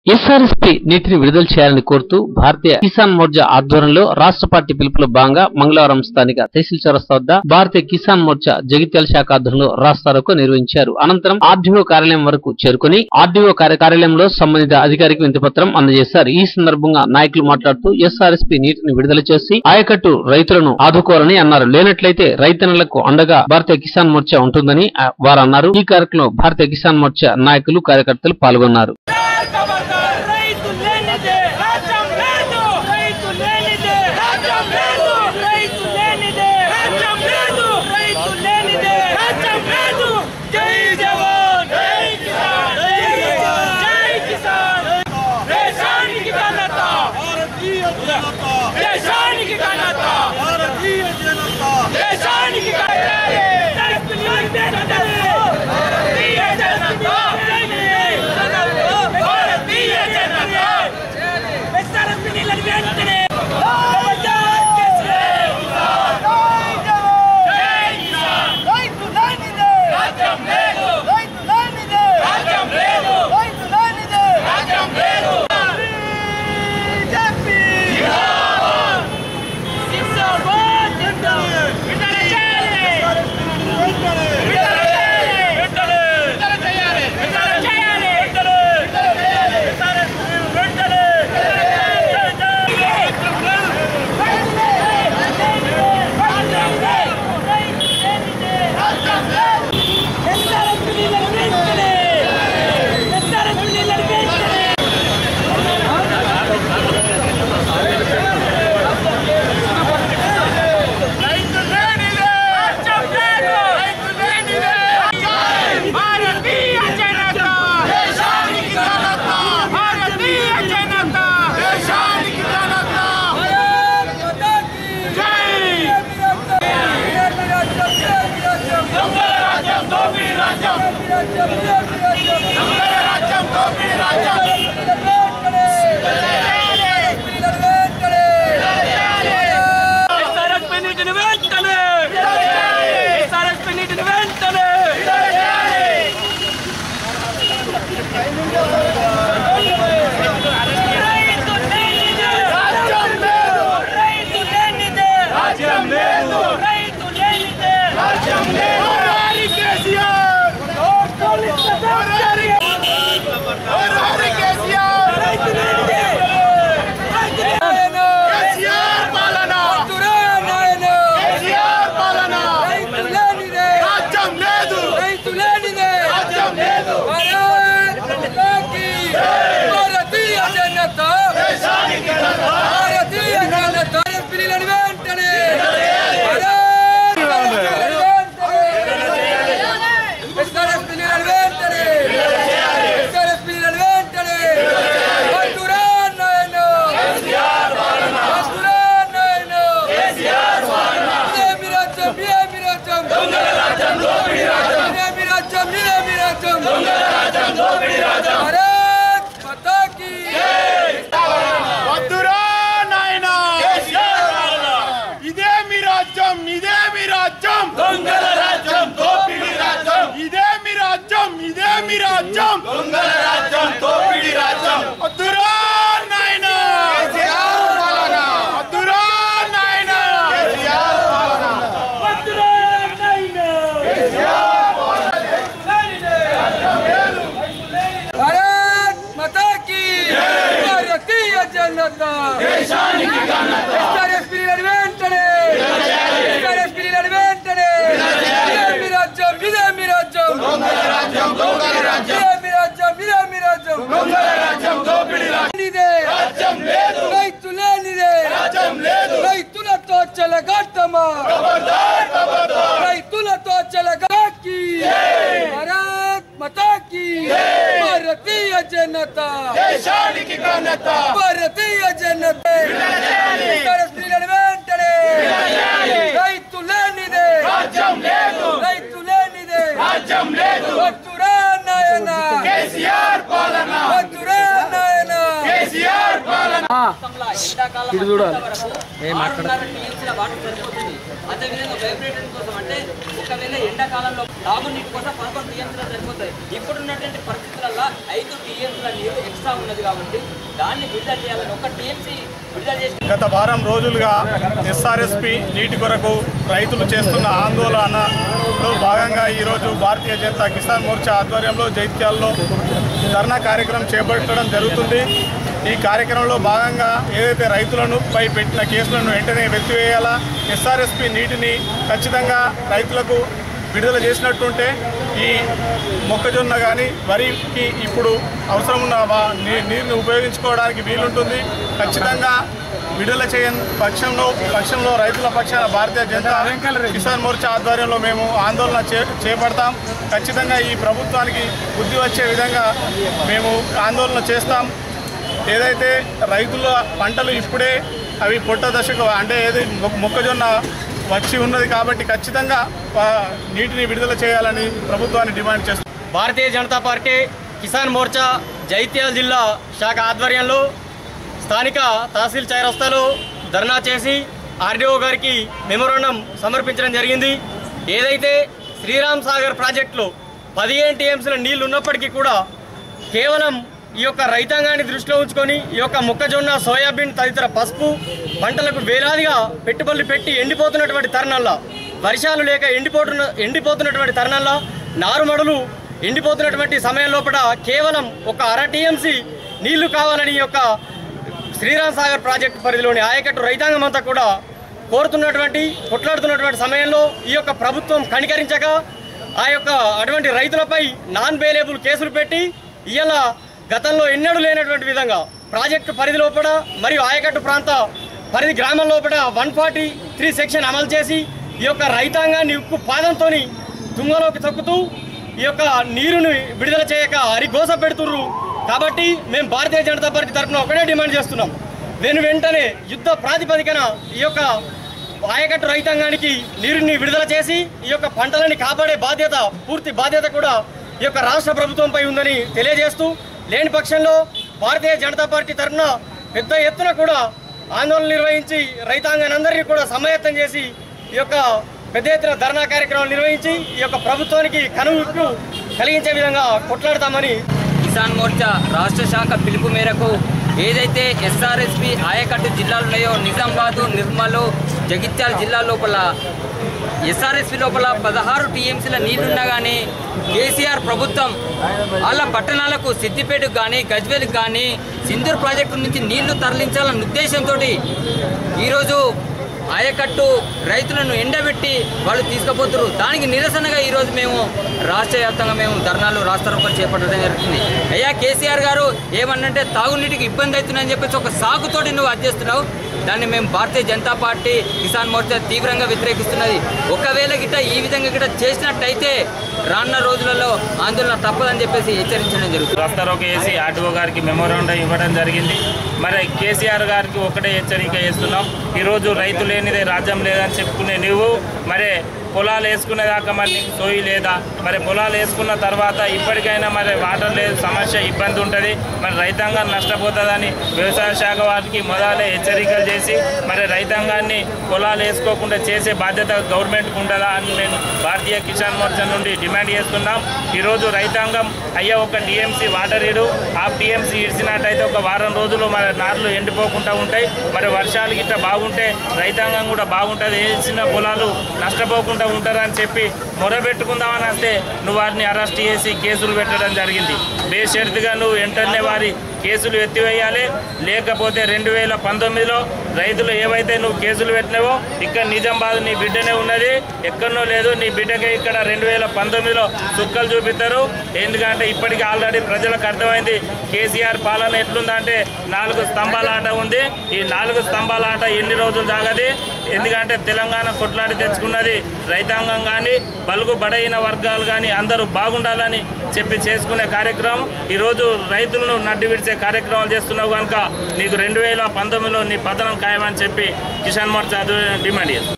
SRSP నీటిని విడుదల చేయాలని కోరుతూ భారతీయ కిసాన్ మోర్చా ఆధ్వర్యంలో రాష్ట్ర పార్టీ పిలుపులో భాగంగా మంగళవారం స్థానిక తహసీల్ చౌరస్తా వద్ద భారతీయ కిసాన్ మోర్చా జగిత్యాల శాఖ ఆధ్వర్యంలో రాస్తారోకో నిర్వహించారు అనంతరం ఆర్డీఓ కార్యాలయం వరకు చేరుకుని ఆర్డీఓ కార్యాలయంలో సంబంధిత అధికారికి వింతిపత్రం అందజేశారు ఈ సందర్భంగా నాయకులు మాట్లాడుతూ ఎస్ఆర్ఎస్పీ నీటిని విడుదల చేసి ఆయకట్టు రైతులను ఆదుకోవాలని అన్నారు లేనట్లయితే రైతన్నలకు అండగా భారతీయ కిసాన్ మోర్చా ఉంటుందని ఆ, వారు అన్నారు ఈ కార్యక్రమంలో భారతీయ కిసాన్ మోర్చా నాయకులు కార్యకర్తలు పాల్గొన్నారు రైతు లేనిదే రాజ్యం లేదు రైతు లేనిదే రాజ్యం లేదు రైతు లేనిదే రాజ్యం లేదు రైతు లేనిదే రాజ్యం లేదు జై జవాన్ జై కిసాన్ జై జవాన్ జై కిసాన్ దేశానికి ఘనత భారతీయ జనతా దేశానికి ఘనత భారతీయ జనతా దేశానికి ఘనత భారతీయ జనత భారతీయ జనత ఎస్ఆర్ఎస్పీ నీళ్ళని వెంటనే జబర్దస్త్ కేసీఆర్. జై కిసాన్. రైతు లేనిదే రాజ్యం లేదు రైతు లేనిదే రాజ్యం లేదు రైతు లేనిదే రాజ్యం లేదు బీజేపీ జిందాబాద్ జిందాబాద్ విడుదల చేయాలి విడుదల చేయాలి విడుదల చేయాలి విడుదల చేయాలి విడుదల చేయాలి విడుదల రైతు లేనిదే రాజ్యం లేదు రైతు లేనిదే భారతీయ జనతా దేశానికి ఘనత భారతీయ జనతా దేశానికి ఘనత జై దొంగల రాజ్యం దోపిడీ రాజ్యం దొంగల రాజ్యం దోపిడీ రాజ్యం ఎస్ఆర్ఎస్పీ నీటిని వెంటనే ఎస్ఆర్ఎస్పీ నీటిని వెంటనే రైతు లేనిదే రాజ్యం లేదు రైతు లేనిదే రాజ్యం లేదు రైతు లేనిదే రాజ్యం లేదు హరి కేసీఆర్ హరి కేసీఆర్ రైతు లేనిదే కేసీఆర్ పాలన కేసీఆర్ పాలన రాజ్యం లేదు రైతు లేనిదే రాజ్యం లేదు భారతీయ జనత దేశానికి ఘనత భారతీయ జనత పిల్లలు వెంటనే ఎస్ఆర్ఎస్ పిల్లలు వెంటనే ఎస్ఆర్ఎస్ పిల్లలు వెంటనే వద్దురా నాయన వద్దురా నాయన ఇదేమి రాజ్యం ఇదేమి రాజ్యం ఇదేమి రాజ్యం ఇదేమి రాజ్యం భారత్ మాతాకి వద్దురా నాయనా ఇదే మీ రాజ్యం ఇదే మీ రాజ్యం దొంగల రాజ్యం దోపిడీ రాజ్యం ఇదే మీ రాజ్యం ఇదే మీ రాజ్యం దొంగల రాజ్యం దోపిడీ రాజ్యం వద్దురా నాయనా వద్దురా నాయనా వద్దురా నాయనా భారత్ మాతాకి భారతీయ జనతా ఎస్ఆర్ఎస్ పిల్లలు వెంటనే ఎస్ఆర్ఎస్ పిల్లలు వెంటనే ఇదే మీ రాజ్యం ఇదే మీ రాజ్యం ఇదే మీ రాజ్యం ఇదే మీ రాజ్యం లేనిదే రైతు లేనిదే రైతులతో చెలగట్టమా రైతులతో చెలగాకి భారత్ మతాకి భారతీయ జనతా దేశానికి ఘనత భారతీయ జనత ఎస్ఆర్ఎస్ పిల్లలు వెంటనే రైతు లేనిదే రాజ్యం లేదు రైతు లేనిదే రాజ్యం లేదు వద్దురా నాయన కేసీఆర్ పాలన వద్దురా నాయన కేసీఆర్ పాలన ఎండాకాలం వచ్చేంత వరకు ఆరున్నర టీఎంసీల వాటర్ సరిపోతుంది అదేవిధంగా వైబ్రేషన్ కోసం అంటే ఒకవేళ ఎండాకాలంలో తాగునీటి కోసం పదకొండు టీఎంసీలు సరిపోతాయి ఇప్పుడున్నటువంటి పరిస్థితులలో ఐదు టీఎంసీల నీరు ఎక్స్ట్రా ఉన్నది కాబట్టి దాన్ని విడుదల చేయాలని ఒక టీఎంసీ విడుదల చేసి గత వారం రోజులుగా ఎస్ఆర్ఎస్పి నీటి కొరకు రైతులు చేస్తున్న ఆందోళనలో భాగంగా ఈరోజు భారతీయ జనతా కిసాన్ మోర్చా ఆధ్వర్యంలో జైత్యాల్లో ధర్నా కార్యక్రమం చేపట్టడం జరుగుతుంది ఈ కార్యక్రమంలో భాగంగా ఏదైతే రైతులను పై పెట్టిన కేసులను వెంటనే వెత్తివేయాలా ఎస్ఆర్ఎస్పి నీటిని ఖచ్చితంగా రైతులకు విడుదల చేసినట్టుంటే ఈ మొక్కజొన్న కానీ వరికి ఇప్పుడు అవసరం ఉన్న వా- నీ- నీరుని ఉపయోగించుకోవడానికి వీలుంటుంది ఖచ్చితంగా విడుదల చేయని పక్షంలో పక్షంలో రైతుల పక్షాన భారతీయ జనతా కిసాన్ మోర్చా ఆధ్వర్యంలో మేము ఆందోళన చే చేపడతాం ఖచ్చితంగా ఈ ప్రభుత్వానికి బుద్ధి వచ్చే విధంగా మేము ఆందోళన చేస్తాం ఏదైతే రైతుల పంటలు ఇప్పుడే అవి పొట్ట దశకు అంటే ఏది మొ- మొక్కజొన్న వచ్చి ఉన్నది కాబట్టి ఖచ్చితంగా ఆ, నీటిని విడుదల చేయాలని ప్రభుత్వాన్ని డిమాండ్ చేస్తాం భారతీయ జనతా పార్టీ కిసాన్ మోర్చా జైత్యాల జిల్లా శాఖ ఆధ్వర్యంలో స్థానిక తహసీల్ చౌరస్తాలో ధర్నా చేసి ఆర్డీఓ గారికి మెమోరాండం సమర్పించడం జరిగింది ఏదైతే శ్రీరామ్ సాగర్ ప్రాజెక్టులో పదిహేను టీఎంసీల నీళ్లు ఉన్నప్పటికీ కూడా కేవలం ఈ యొక్క రైతాంగాన్ని దృష్టిలో ఉంచుకొని ఈ యొక్క మొక్కజొన్న సోయాబీన్ తదితర పసుపు పంటలకు వేలాదిగా పెట్టుబడులు పెట్టి ఎండిపోతున్నటువంటి తరుణంలో వర్షాలు లేక ఎండిపోతున్న ఎండిపోతున్నటువంటి తరుణంలో నారుమడులు ఎండిపోతున్నటువంటి సమయం లోపల కేవలం ఒక అర టీఎంసీ నీళ్లు కావాలని ఈ యొక్క శ్రీరామ్ సాగర్ ప్రాజెక్టు పరిధిలోని ఆయకట్టు రైతాంగం అంతా కూడా కోరుతున్నటువంటి కొట్లాడుతున్నటువంటి సమయంలో ఈ యొక్క ప్రభుత్వం కనికరించక ఆ యొక్క అటువంటి రైతులపై నాన్ బెయిలబుల్ కేసులు పెట్టి ఇవాళ గతంలో ఎన్నడూ లేనటువంటి విధంగా ప్రాజెక్టు పరిధి లోపల మరియు ఆయకట్టు ప్రాంత పరిధి గ్రామం లోపల వన్ ఫార్టీ త్రీ సెక్షన్ అమలు చేసి ఈ యొక్క రైతాంగాన్ని ఉక్కు పాదంతోని తుంగలోకి తొక్కుతూ ఈ యొక్క నీరుని విడుదల చేయక హరిఘోష పెడుతుర్రు కాబట్టి మేము భారతీయ జనతా పార్టీ తరఫున ఒకటే డిమాండ్ చేస్తున్నాం వెను వెంటనే యుద్ధ ప్రాతిపదికన ఈ యొక్క ఆయకట్టు రైతాంగానికి నీరుని విడుదల చేసి ఈ యొక్క పంటలని కాపాడే బాధ్యత పూర్తి బాధ్యత కూడా ఈ యొక్క రాష్ట్ర ప్రభుత్వంపై ఉందని తెలియజేస్తూ లేని పక్షంలో భారతీయ జనతా పార్టీ తరఫున పెద్ద ఎత్తున కూడా ఆందోళన నిర్వహించి రైతాంగానందరినీ కూడా సమాయత్తం చేసి ఈ యొక్క పెద్ద ఎత్తున ధర్నా కార్యక్రమాలు నిర్వహించి ఈ యొక్క ప్రభుత్వానికి కనువిప్పు కలిగించే విధంగా కొట్లాడతామని కిసాన్ మోర్చా రాష్ట్ర శాఖ పిలుపు మేరకు ఏదైతే ఎస్ఆర్ఎస్పి ఆయకట్టు జిల్లాలు ఉన్నాయో నిజామాబాదు నిర్మల్ జగిత్యాల జిల్లా లోపల ఎస్ఆర్ఎస్పి లోపల పదహారు టీఎంసీల నీళ్లున్నా కానీ కేసీఆర్ ప్రభుత్వం వాళ్ళ పట్టణాలకు సిద్దిపేటకు కానీ గజ్వేల్కి కానీ సింధూర్ ప్రాజెక్టు నుంచి నీళ్లు తరలించాలన్న ఉద్దేశంతో ఈరోజు ఆయకట్టు రైతులను ఎండబెట్టి వాళ్ళు తీసుకుపోతున్నారు దానికి నిరసనగా ఈరోజు మేము రాష్ట్ర వ్యాప్తంగా మేము ధర్నాలు రాస్తారోకలు చేపట్టడం జరుగుతుంది అయ్యా కేసీఆర్ గారు ఏమన్నంటే తాగునీటికి ఇబ్బంది అవుతుందని చెప్పేసి ఒక సాగుతోటి నువ్వు అధ్యస్తున్నావు దాన్ని మేము భారతీయ జనతా పార్టీ కిసాన్ మోర్చా తీవ్రంగా వ్యతిరేకిస్తున్నది ఒకవేళ గిట్ట ఈ విధంగా గిట్ట చేసినట్టయితే రానున్న రోజులలో ఆందోళన తప్పదని చెప్పేసి హెచ్చరించడం జరుగుతుంది రాస్తారోక వేసి ఆర్టీఓ గారికి మెమోరాండం ఇవ్వడం జరిగింది మరి కేసీఆర్ గారికి ఒకటే హెచ్చరిక చేస్తున్నాం ఈరోజు రైతు లేనిదే రాజ్యం లేదని చెప్పుకునే నువ్వు మరి పొలాలు వేసుకునేదాకా మరి నీకు సోయి లేదా మరి పొలాలు వేసుకున్న తర్వాత ఇప్పటికైనా మరి వాటర్ లేదు సమస్య ఇబ్బంది ఉంటుంది మరి రైతాంగం నష్టపోతుందని వ్యవసాయ శాఖ వారికి మొదలే హెచ్చరికలు చేసి మరి రైతాంగాన్ని పొలాలు వేసుకోకుండా చేసే బాధ్యత గవర్నమెంట్కి ఉంటుందా అని మేము భారతీయ కిసాన్ మోర్చా నుండి డిమాండ్ చేస్తున్నాం ఈరోజు రైతాంగం అయ్యా ఒక టీఎంసీ వాటర్ ఇడు ఆ టీఎంసీ ఇడిచినట్టయితే ఒక వారం రోజులు మరి నార్లు ఎండిపోకుండా ఉంటాయి మరి వర్షాలు గిట్ట బాగుంటే రైతాంగం కూడా బాగుంటుంది వేసిన పొలాలు నష్టపోకుండా ఉంటారని చెప్పి మొరబెట్టుకుందామని వస్తే నువ్వు వారిని అరెస్ట్ చేసి కేసులు పెట్టడం జరిగింది బేషరతుగా నువ్వు వెంటనే వారి కేసులు ఎత్తివేయాలి లేకపోతే రెండు వేల పంతొమ్మిదిలో రైతులు ఏవైతే నువ్వు కేసులు పెట్టినావో ఇక్కడ నిజామాబాద్ నీ బిడ్డనే ఉన్నది ఎక్కడనో లేదు నీ బిడ్డకే ఇక్కడ రెండు వేల పంతొమ్మిదిలో సుక్కలు చూపిస్తారు ఎందుకంటే ఇప్పటికీ ఆల్రెడీ ప్రజలకు అర్థమైంది కేసీఆర్ పాలన ఎట్లుందంటే నాలుగు స్తంభాల ఆట ఉంది ఈ నాలుగు స్తంభాల ఆట ఎన్ని రోజులు దాగది ఎందుకంటే తెలంగాణ కొట్లాడి తెచ్చుకున్నది రైతాంగం కానీ బలుగు బడైన వర్గాలు కానీ అందరూ బాగుండాలని చెప్పి చేసుకునే కార్యక్రమం ఈరోజు రైతులను నడ్డి విడిచే కార్యక్రమాలు చేస్తున్నావు కనుక నీకు రెండు వేల పంతొమ్మిదిలో నీ పతనం ఖాయమని చెప్పి కిసాన్ మోర్చా ఆధ్వర్యంలో డిమాండ్ చేస్తాం